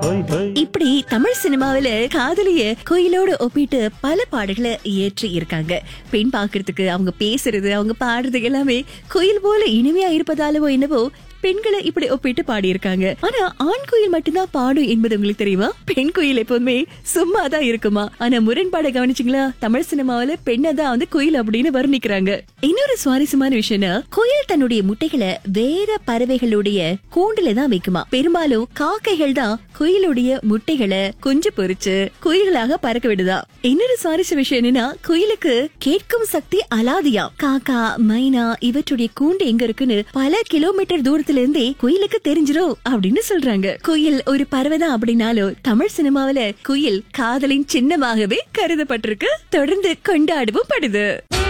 இப்படி தமிழ் சினிமாவில காதலிய கோயிலோடு ஒப்பிட்டு பல பாடல்களை இயற்றி இருக்காங்க பெண் பாக்குறதுக்கு அவங்க பேசுறது அவங்க பாடுறது எல்லாமே கோயில் போல இனிமையா இருப்பதாலவோ என்னவோ பெண்களை இப்படி ஒப்பிட்டு பாடியிருக்காங்க ஆனா ஆண் குயில் மட்டும்தான் பாடும் என்பது உங்களுக்கு தெரியுமா பெண் குயில் எப்போதுமே சும்மா தான் இருக்குமா ஆனா முரண்பாட கவனிச்சிங்களா தமிழ் சினிமாவில பெண்ணை தான் வந்து குயில் அப்படின்னு வர்ணிக்கிறாங்க இன்னொரு சுவாரஸ்யமான விஷயம்னா குயில் தன்னுடைய முட்டைகளை வேற பறவைகளுடைய கூண்டுல தான் வைக்குமா பெரும்பாலும் காக்கைகள் தான் குயிலுடைய முட்டைகளை குஞ்சு பொரிச்சு குயில்களாக பறக்க விடுதா இன்னொரு சுவாரஸ்ய விஷயம் என்னன்னா குயிலுக்கு கேட்கும் சக்தி அலாதியா காக்கா மைனா இவற்றுடைய கூண்டு எங்க இருக்குன்னு பல கிலோமீட்டர் தூரத்துல இருந்தே குயிலுக்கு தெரிஞ்சிரும் அப்படின்னு சொல்றாங்க குயில் ஒரு பறவைதான் அப்படின்னாலும் தமிழ் சினிமாவில குயில் காதலின் சின்னமாகவே கருதப்பட்டிருக்கு தொடர்ந்து கொண்டாடவும் படுது